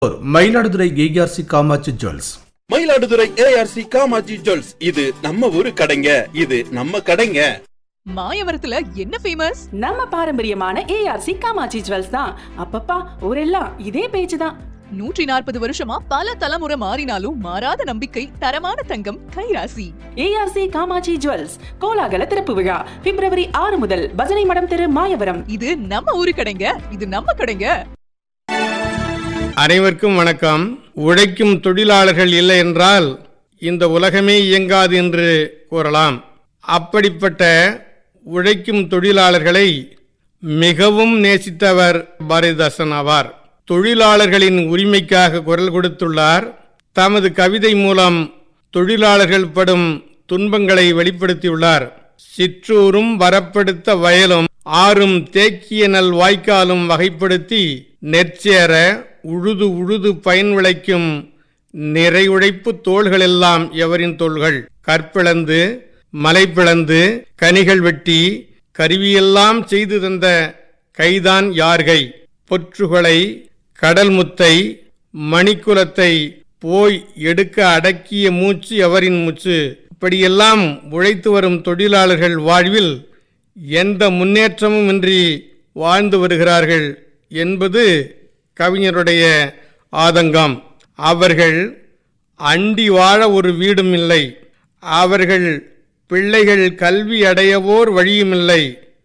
Mayiladuthurai ARC Kamatchi jewels Mayiladuthurai ARC Kamatchi jewels இது நம்ம ஊரு கடைங்க இது நம்ம கடைங்க மாயவரத்துல என்ன ஃபேமஸ் நம்ம பாரம்பரியமான ஏஆர்சி காமாட்சி ஜுவல்ஸ் தான் அப்பப்பா ஊரெல்லாம் இதே பேச்சு தான் நூற்றி நாற்பது வருஷமா பல தலைமுறை மாறினாலும் மாறாத நம்பிக்கை தரமான தங்கம் கைராசி ஏஆர்சி காமாட்சி ஜுவல்ஸ் கோலாகல திறப்பு விழா பிப்ரவரி ஆறு முதல் பஜனை மடம் தெரு மாயவரம் இது நம்ம ஊரு கடைங்க இது நம்ம கடைங்க அனைவருக்கும் வணக்கம் உழைக்கும் தொழிலாளர்கள் இல்லை என்றால் இந்த உலகமே இயங்காது என்று கூறலாம் அப்படிப்பட்ட உழைக்கும் தொழிலாளர்களை மிகவும் நேசித்தவர் பாரதிதாசன் ஆவார் தொழிலாளர்களின் உரிமைக்காக குரல் கொடுத்துள்ளார் தமது கவிதை மூலம் தொழிலாளர்கள் படும் துன்பங்களை வெளிப்படுத்தியுள்ளார் சிற்றூரும் வரப்படுத்த வயலும் ஆறும் தேக்கிய நல் வாய்க்காலும் வகைப்படுத்தி நெற்சேர உழுது உழுது பயன் விளைக்கும் நிறை உழைப்பு தோள்களெல்லாம் எவரின் தோள்கள் கற்பிளந்து மலை பிளந்து கனிகள் வெட்டி கருவியெல்லாம் செய்து தந்த கைதான் யார்கை பொற்றுகளை கடல் முத்தை மணிக்குலத்தை போய் எடுக்க அடக்கிய மூச்சு அவரின் மூச்சு இப்படியெல்லாம் உழைத்து வரும் தொழிலாளர்கள் வாழ்வில் எந்த முன்னேற்றமும் இன்றி வாழ்ந்து வருகிறார்கள் என்பது கவிஞருடைய ஆதங்கம் அவர்கள் அண்டி வாழ ஒரு வீடும் இல்லை அவர்கள் பிள்ளைகள் கல்வி அடையவோர் வழியுமில்லை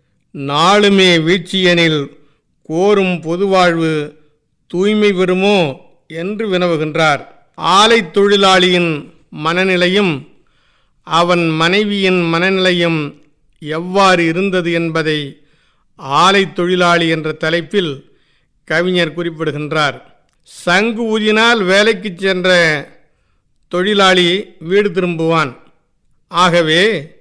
நாளுமே வீழ்ச்சியெனில் கோரும் பொதுவாழ்வு தூய்மை பெறுமோ என்று வினவுகின்றார் ஆலை தொழிலாளியின் மனநிலையும் அவன் மனைவியின் மனநிலையும் எவ்வாறு இருந்தது என்பதை ஆலை தொழிலாளி என்ற தலைப்பில் கவிஞர் குறிப்பிடுகின்றார் சங்கு ஊதினால் வேலைக்கு சென்ற தொழிலாளி வீடு திரும்புவான் ஆகவே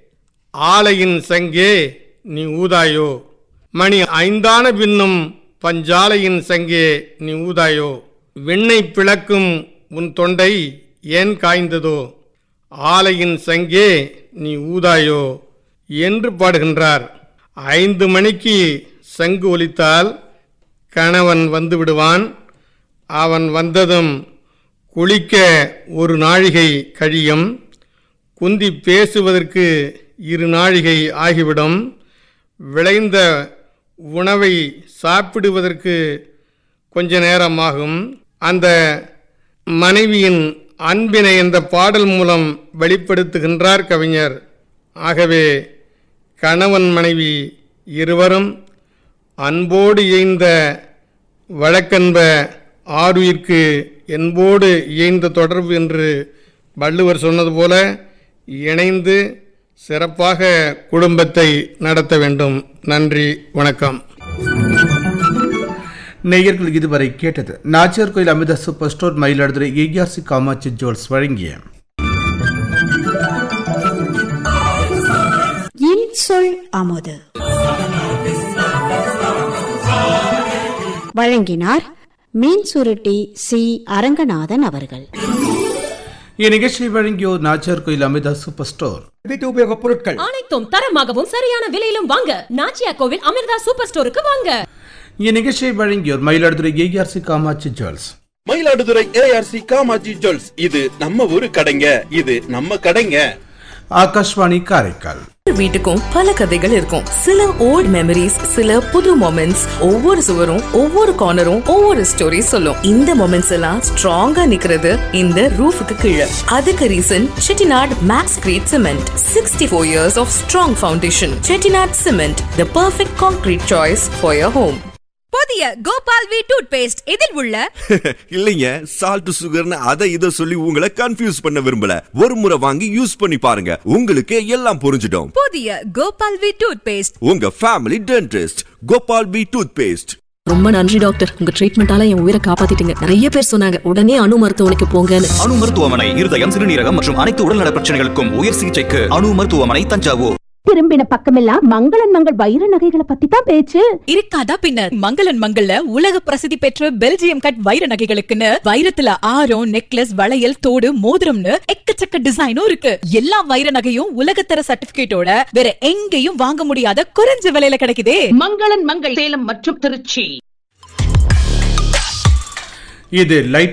ஆலையின் சங்கே நீ ஊதாயோ மணி ஐந்தான பின்னும் பஞ்சாலையின் சங்கே நீ ஊதாயோ விண்ணை பிளக்கும் உன் தொண்டை ஏன் காய்ந்ததோ ஆலையின் சங்கே நீ ஊதாயோ என்று பாடுகின்றார் ஐந்து மணிக்கு சங்கு ஒலித்தால் கணவன் வந்து விடுவான் அவன் வந்ததும் குளிக்க ஒரு நாழிகை கழியும் குந்தி பேசுவதற்கு இரு நாழிகை ஆகிவிடும் விளைந்த உணவை சாப்பிடுவதற்கு கொஞ்ச நேரமாகும் அந்த மனைவியின் அன்பினை இந்த பாடல் மூலம் வெளிப்படுத்துகின்றார் கவிஞர் ஆகவே கணவன் மனைவி இருவரும் அன்போடு இயைந்த வழக்கன்ப ஆருயிர்க்கு என்போடு இயைந்த தொடர்பு என்று வள்ளுவர் சொன்னது போல இணைந்து சிறப்பாக குடும்பத்தை நடத்த வேண்டும் நன்றி வணக்கம் நேயர்கள் இதுவரை கேட்டது Nachiyar Koil Amirtha super store Mayiladuthurai ARC Kamatchi jewels வழங்கிய இன்சொல் அமுது வழங்கினார் மீன் சுருட்டி சி அரங்கநாதன் அவர்கள் இந்நிகழ்ச்சியை வழங்கியோர் நாச்சியார் கோயில் அமிர்தா சூப்பர் ஸ்டோர் வீட்டு உபயோகப் பொருட்கள் அனைத்தும் தரமாகவும் சரியான விலையிலும் வாங்க நாச்சியா கோவில் அமிர்தா சூப்பர் ஸ்டோருக்கு வாங்க இந்நிகழ்ச்சியை வழங்கியோர் Mayiladuthurai ARC Kamatchi jewels Mayiladuthurai ARC Kamatchi jewels இது நம்ம ஊரு கடைங்க இது நம்ம கடைங்க ஆகாஷ்வாணி காரைக்கால் வீட்டுக்கும் பல கதைகள் இருக்கும் சில ஓல்ட் மெமரிஸ் சில புது மொமெண்ட்ஸ் ஒவ்வொரு சுவரும் ஒவ்வொரு கார்னரும் ஒவ்வொரு ஸ்டோரி சொல்லும் இந்த மொமெண்ட்ஸ் எல்லாம் ஸ்ட்ராங்கா நிக்கிறது இந்த ரூஃபுக்கு கீழே அதுக்கு reason Chettinad maxcrete cement sixty four years of strong foundation Chettinad cement the perfect concrete choice for your home புதிய கோபால் வி டூத் பேஸ்ட் இதில் உள்ள இல்லைங்க சால்ட் சுகர்னு அதை இதை சொல்லி உங்களை கன்ஃபியூஸ் பண்ண விரும்பல ஒரு முறை வாங்கி யூஸ் பண்ணி பாருங்க உங்களுக்கு எல்லாம் புரிஞ்சிடும் புதிய கோபால் வி டூத் பேஸ்ட் உங்க family dentist Gopal P toothpaste ரொம்ப நன்றி டாக்டர் உங்க ட்ரீட்மெண்டால என் உயிரை காப்பாத்திட்டீங்க நிறைய பேர் சொன்னாங்க உடனே அணு மருத்துவமனைக்கு போங்கன்னு அணு மருத்துவமனை இருதயம் சிறுநீரகம் மற்றும் அனைத்து உடல்நல பிரச்சனைகளுக்கும் உயர் சிகிச்சைக்கு அணு மருத்துவமனை தஞ்சாவூர் திரும்பின பக்கமெல்லாம் மங்களன் மங்கள் வைர நகைகளை பத்தி தான் பேச்சு இருக்காதா பின்னர் மங்களன் மங்கள்ல உலக பிரசித்தி பெற்ற பெல்ஜியம் கட் வைர நகைகளுக்குன்னு வைரத்துல ஆரம் நெக்லஸ் வளையல் தோடு மோதிரம்னு எக்கச்சக்க டிசைனும் இருக்கு எல்லா வைர நகையும் உலகத்தர சர்டிபிகேட்டோட வேற எங்கேயும் வாங்க முடியாத குறைஞ்ச விலையில கிடைக்குதே மங்களன் மங்கள் சேலம் மற்றும் திருச்சி இது லைட்